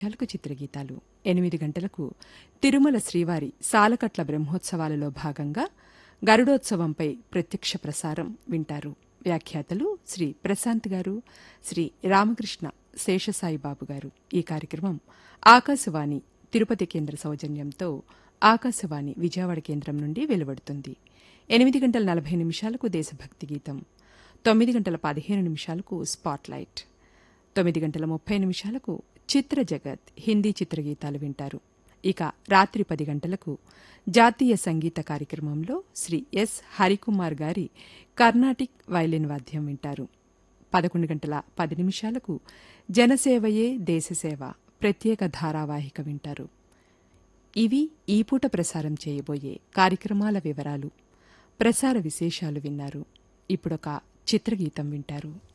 గంటలకు చిత్రగీతాలు ఎనిమిది గంటలకు తిరుమల శ్రీవారి సాలకట్ల బ్రహ్మోత్సవాలలో భాగంగా గరుడోత్సవంపై ప్రత్యక్ష ప్రసారం వింటారు వ్యాఖ్యాతలు శ్రీ ప్రశాంత్ గారు శ్రీ రామకృష్ణ శేషసాయిబాబు గారు ఈ కార్యక్రమం ఆకాశవాణి తిరుపతి కేంద్ర సౌజన్యంతో ఆకాశవాణి విజయవాడ కేంద్రం నుండి వెలువడుతుంది ఎనిమిది గంటల నలభై నిమిషాలకు దేశభక్తి గీతం తొమ్మిది గంటల పదిహేను నిమిషాలకు స్పాట్లైట్ తొమ్మిది గంటల ముప్పై నిమిషాలకు చిత్ర జగత్ హిందీ చిత్రగీతాలు వింటారు ఇక రాత్రి పది గంటలకు జాతీయ సంగీత కార్యక్రమంలో శ్రీ ఎస్ హరికుమార్ గారి కర్ణాటిక్ వైలిన్ వాద్యం వింటారు పదకొండు గంటల పది నిమిషాలకు జనసేవయే దేశసేవ ప్రత్యేక ధారావాహిక వింటారు ఇవి ఈ పూట ప్రసారం చేయబోయే కార్యక్రమాల వివరాలు ప్రసార విశేషాలు విన్నారు ఇప్పుడొక చిత్రగీతం వింటారు